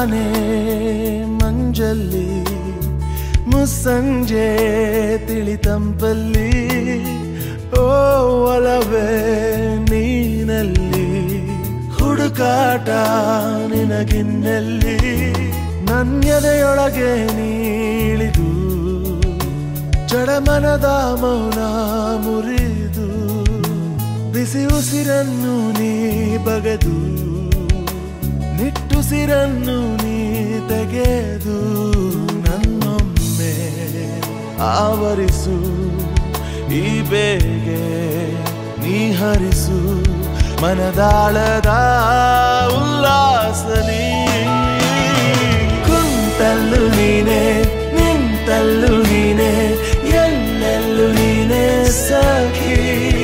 ತಾನೇ ಮಂಜಲ್ಲಿ ಮುಸ್ಸಂಜೆ ತಿಳಿತಂಪಲ್ಲಿ ಓ ಒಲವೇ ನೀನಲ್ಲಿ ಹುಡುಕಾಟ ನಿನಗಿನ್ನಲ್ಲಿ ನನ್ಯದೆಯೊಳಗೆ ನೀಳಿದು ಜಡಮನದ ಮೌನ ಮುರಿದು ಬಿಸಿ ಉಸಿರನ್ನು ನೀ ಬಗೆದು ನಿಟ್ಟುಸಿರನ್ನು ನೀ ತೆಗೆದು ನನ್ನೊಮ್ಮೆ ಆವರಿಸು ಈ ಬೇಗೆ ನೀ ಹರಿಸು ಮನದಾಳದ ಉಲ್ಲಾಸನಿ ಕುಂತಲ್ಲು ನೀನೆ ನಿಂತಲ್ಲು ನೀನೆ ಎಲ್ಲೆಲ್ಲೂ ನೀನೆ ಸಖಿ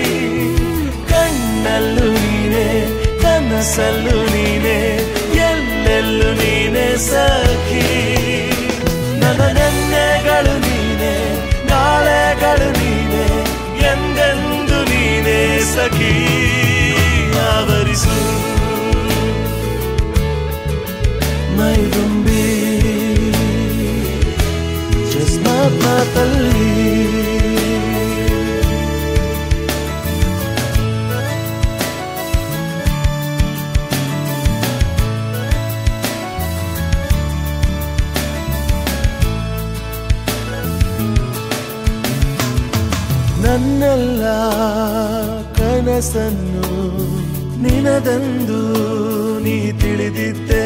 ಕಣ್ಣಲ್ಲೂ ನೀನೆ ಕನಸಲ್ಲೂ ನೀನೆ ಎಲ್ಲೆಲ್ಲೂ ನೀನೆ ಸಖಿ ನನ್ನ ನೆನ್ನೆಗಳು ನೀನೆ ನಾಳೆಗಳು ನೀನೆ ಎಂದೆಂದು ನೀನೆ ಸಖಿ ಆವರಿಸು ಮೈದುಂಬಿ ಚಸ್ಮಾತ್ ಮಾತಲ್ಲಿ ನನ್ನೆಲ್ಲ ಕನಸನ್ನು ನಿನದಂದು ನೀ ತಿಳಿದಿದ್ದೆ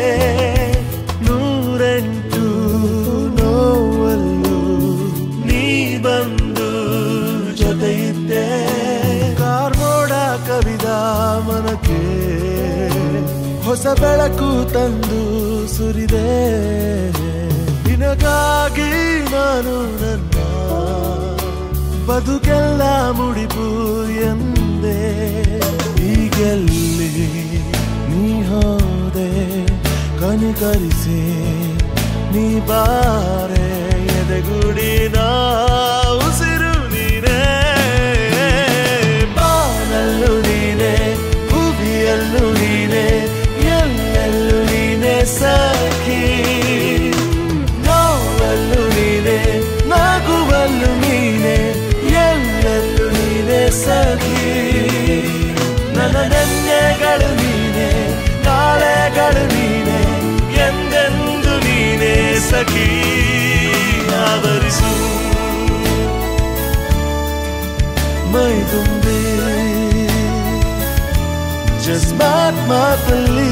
ನೂರೆಂಟು ನೋವಲ್ಲೂ ನೀ ಬಂದು ಜೊತೆ ಇದ್ದೆ ಕಾರ್ಮೋಡ ಕವಿದ ಮನಕ್ಕೆ ಹೊಸ ಬೆಳಕು ತಂದು ಸುರಿದೆ ನಿನಗಾಗಿ ನಾನು ನನ್ನ ಬದುಕೆಲ್ಲ ಮುಡಿಪು ಎಂದೆ ಈಗೆಲ್ಲಿ ನೀ ಹೋದೆ ಕನಿಕರಿಸಿ ನೀ ಬಾರೆ ಎದೆಗುಡಿನ ಉಸಿರು ನೀನೇ ಬಾನಲ್ಲೂ ನೀನೆ ಭೂಮಿಯಲ್ಲೂ ನೀನೆ ಎಲ್ಲೆಲ್ಲೂ ನೀನೆ ಸಖಿ ನೋವಲ್ಲೂ ನೀನೆ ನಗುವಲ್ಲೂ ನೀನೆ ಎಲ್ಲೆಲ್ಲೂ ನೀನೆ ಸಖಿ ನನ್ನ ನೆನ್ನೆಗಳು ನೀನೆ ನಾಳೆಗಳು ನೀನೆ ಎಂದೆಂದು ನೀನೆ ಸಖಿ ಆವರಿಸು ಮೈ ತುಂಬಿ ಜಸ್ಮಾತ್ ಮಾತಲ್ಲಿ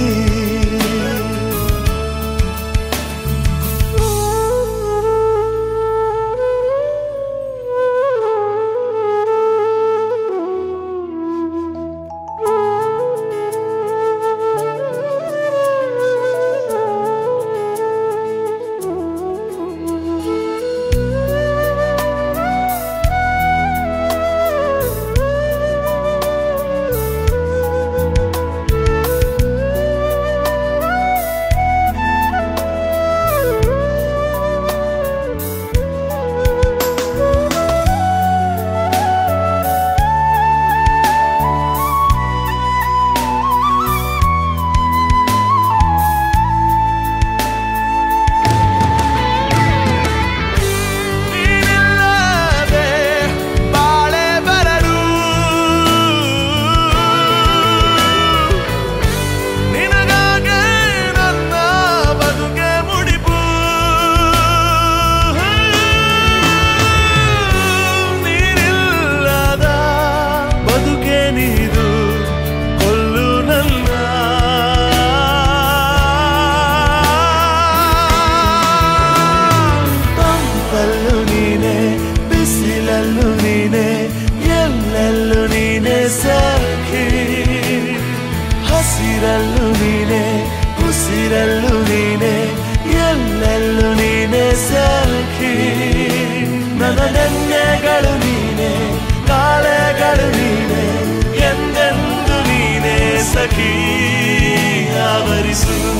ನೀನಿಲ್ಲದೆ ಬಾಳೆ ಬರಲು ನಿನಗಾಗೆ ನನ್ನ ಬದುಕೆ ಮುಡಿಪು ನೀನಿಲ್ಲದ ಬದುಕೆ ನೀರು ಕೊಲ್ಲು ನನ್ನ ತಂಪಲ್ಲೂ ನೀನೆ ಬಿಸಿಲಲ್ಲೂ ನೀನೆ ಎಲ್ಲೆಲ್ಲೂ ನೀನೆ ಸಖಿ ಹಸಿರಲ್ಲೂ ನೀನೆ ಉಸಿರಲ್ಲೂ ನೀನೆ ಎಲ್ಲೆಲ್ಲೂ ನೀನೆ ಸಖಿ ನನ್ನ ನೆನ್ನೆಗಳು ನೀನೆ ನಾಳೆಗಳು ನೀನೆ ಎಂದೆಂದು ನೀನೆ ಸಖಿ ಆವರಿಸು